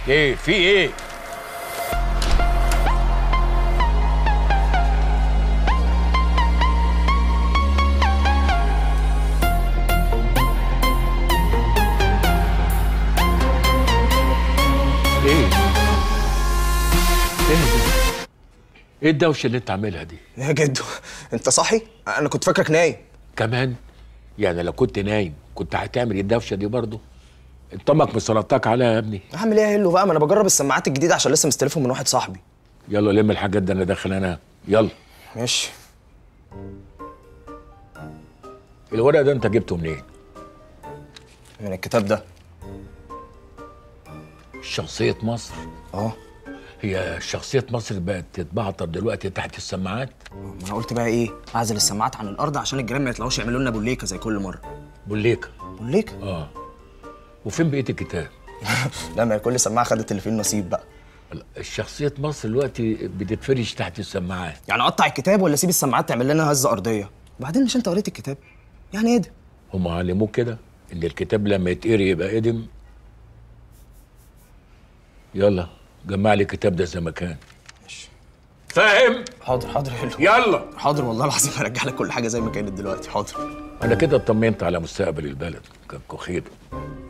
ايه في ايه ايه ايه ده ايه الدوشه اللي انت عاملها دي يا جدو انت صاحي انا كنت فاكرك نايم كمان يعني لو كنت نايم كنت هتعمل الدوشه دي برضه انت امك مسلطاك عليها يا ابني اعمل ايه يا هلو بقى ما انا بجرب السماعات الجديده عشان لسه مستلفهم من واحد صاحبي يلا لم الحاجات دي انا داخل انام يلا ماشي الورق ده انت جبته منين من الكتاب ده شخصيه مصر اه هي شخصيه مصر بقت تتبعتر دلوقتي تحت السماعات ما انا قلت بقى ايه اعزل السماعات عن الارض عشان الجيران ما يطلعوش يعملوا لنا بوليكه زي كل مره بوليكا بوليكه اه وفين بقيه الكتاب لا ما هي كل سماعه خدت اللي فيه النصيب بقى الشخصيه مصر دلوقتي بتتفرش تحت السماعات يعني اقطع الكتاب ولا اسيب السماعات تعمل لنا هزه ارضيه وبعدين مش انت قريت الكتاب يعني ايه ده هم علموك كده ان الكتاب لما يتقري يبقى قدم يلا جمع لي الكتاب ده زي ما كان ماشي فاهم حاضر حاضر يا هلو يلا حاضر والله العظيم هرجع لك كل حاجه زي ما كانت دلوقتي حاضر انا كده اطمنت على مستقبل البلد كان كوخيده